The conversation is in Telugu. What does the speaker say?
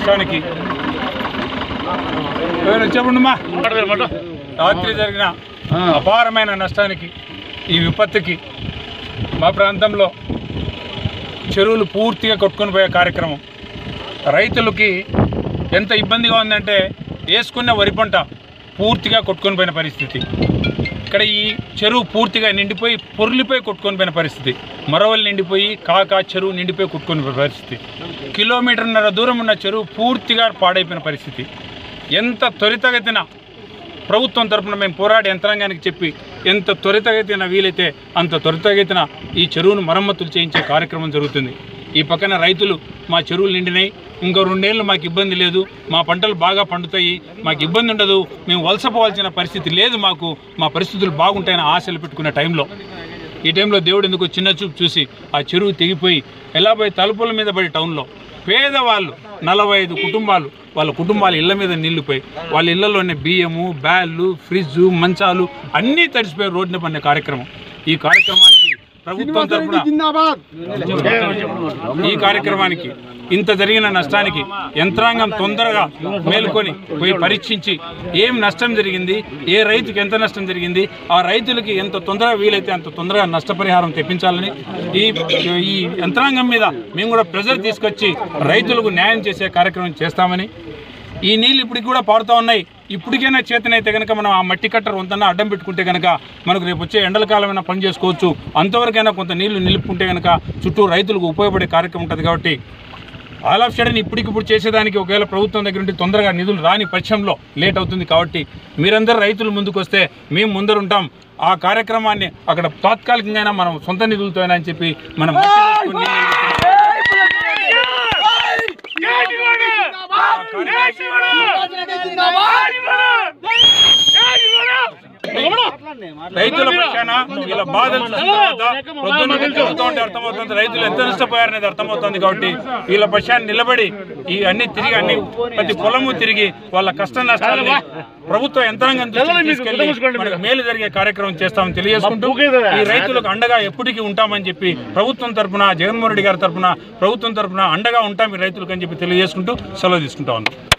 నష్టానికి చెప్పండిమా రాత్రి జరిగిన అపారమైన నష్టానికి ఈ విపత్తుకి మా ప్రాంతంలో చెరువులు పూర్తిగా కొట్టుకొని పోయే కార్యక్రమం రైతులకి ఎంత ఇబ్బందిగా ఉందంటే వేసుకున్న వరి పంట పూర్తిగా కొట్టుకొని పోయిన పరిస్థితి ఇక్కడ ఈ చెరువు పూర్తిగా నిండిపోయి పొర్లిపోయి కొట్టుకొని పోయిన పరిస్థితి మరవలు నిండిపోయి కాక చెరువు నిండిపోయి కొట్టుకొని పోయిన పరిస్థితి కిలోమీటర్న్నర దూరం ఉన్న చెరువు పూర్తిగా పాడైపోయిన పరిస్థితి ఎంత త్వరితగతిన ప్రభుత్వం తరపున మేము పోరాడి యంత్రాంగానికి చెప్పి ఎంత త్వరితగతిన వీలైతే అంత త్వరితగతిన ఈ చెరువును మరమ్మతులు చేయించే కార్యక్రమం జరుగుతుంది ఈ పక్కన రైతులు మా చెరువులు నిండినాయి ఇంకో రెండేళ్ళు మాకు ఇబ్బంది లేదు మా పంటలు బాగా పండుతాయి మాకు ఇబ్బంది ఉండదు మేము వలసపోవాల్సిన పరిస్థితి లేదు మాకు మా పరిస్థితులు బాగుంటాయని ఆశలు పెట్టుకునే టైంలో ఈ టైంలో దేవుడు ఎందుకు చిన్న చూపు చూసి ఆ చెరువు తెగిపోయి ఎలా పోయి తలుపుల మీద పడి టౌన్లో పేదవాళ్ళు నలభై ఐదు కుటుంబాలు వాళ్ళ కుటుంబాల ఇళ్ళ మీద నిల్లుపోయి వాళ్ళ ఇళ్లలోనే బియ్యము బ్యాళ్ళు ఫ్రిడ్జ్ మంచాలు అన్నీ తడిసిపోయి రోడ్డున పడిన కార్యక్రమం ఈ కార్యక్రమానికి ప్రభుత్వం తరఫున ఈ కార్యక్రమానికి ఇంత జరిగిన నష్టానికి యంత్రాంగం తొందరగా మేలుకొని పోయి పరీక్షించి ఏం నష్టం జరిగింది ఏ రైతుకి ఎంత నష్టం జరిగింది ఆ రైతులకి ఎంత తొందరగా వీలైతే అంత తొందరగా నష్టపరిహారం తెప్పించాలని ఈ ఈ యంత్రాంగం మీద మేము కూడా ప్రెజర్ తీసుకొచ్చి రైతులకు న్యాయం చేసే కార్యక్రమం చేస్తామని ఈ నీళ్ళు ఇప్పటికి కూడా పారుతూ ఉన్నాయి ఇప్పటికైనా చేతనైతే కనుక మనం ఆ మట్టి కట్టరు వంతన అడ్డం పెట్టుకుంటే కనుక మనకు రేపు వచ్చే ఎండల కాలమైనా పని చేసుకోవచ్చు అంతవరకైనా కొంత నీళ్లు నిలుపుకుంటే కనుక చుట్టూ రైతులకు ఉపయోగపడే కార్యక్రమం ఉంటుంది కాబట్టి ఆల్ ఆఫ్ సడన్ ఇప్పటికిప్పుడు చేసేదానికి ఒకవేళ ప్రభుత్వం దగ్గర నుండి తొందరగా నిధులు రాని పక్షంలో లేట్ అవుతుంది కాబట్టి మీరందరూ రైతులు ముందుకు వస్తే మేము ముందరుంటాం ఆ కార్యక్రమాన్ని అక్కడ తాత్కాలికంగా మనం సొంత నిధులతో అయినా అని చెప్పి మనం మట్టి తీసుకొని నీళ్ళు రైతుల పక్షాన వీళ్ళ బాధలు చూసిన తర్వాత పొద్దున్న నుంచి చదువుతూ ఉంటే అర్థమవుతుంది రైతులు ఎంత నష్టపోయారనేది అర్థమవుతుంది కాబట్టి వీళ్ళ పక్షాన్ని నిలబడి ఈ అన్ని తిరిగి అన్ని ప్రతి పొలము తిరిగి వాళ్ళ కష్ట నష్టాలని ప్రభుత్వ యంత్రాంగం దృష్టికి తీసుకెళ్లి మనకు మేలు జరిగే కార్యక్రమం చేస్తామని తెలియజేసుకుంటూ ఈ రైతులకు అండగా ఎప్పటికీ ఉంటామని చెప్పి ప్రభుత్వం తరపున జగన్మోహన్ రెడ్డి గారి తరపున ప్రభుత్వం తరపున అండగా ఉంటాం ఈ రైతులకు అని చెప్పి తెలియజేసుకుంటూ సెలవు తీసుకుంటా ఉన్నాం